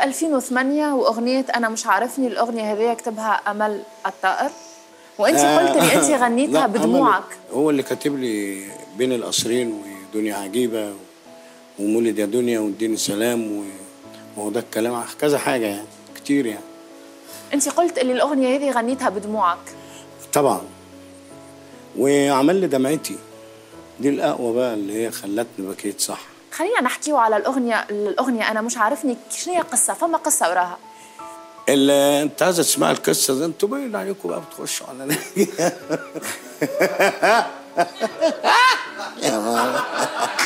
2008 واغنيه انا مش عارفني الاغنيه هذه كتبها امل الطائر وانت قلت لي انت لا، غنيتها عمل- بدموعك هو اللي كاتب لي بين القصرين ودنيا عجيبة ومولد يا دنيا واديني سلام و- وهو ده الكلام كذا حاجة يعني كتير يعني انت قلت لي الاغنيه هذه غنيتها بدموعك طبعا وعمل لي دمعتي دي الأقوى بقى اللي هي خلتني بكيت صح خلينا نحكيو على الاغنيه الاغنيه انا مش عارفني شنو هي قصه فما قصه وراها اللي انت عايزه تسمع القصه دي انتوا باين عليكم بقى بتخشوا على يا ماما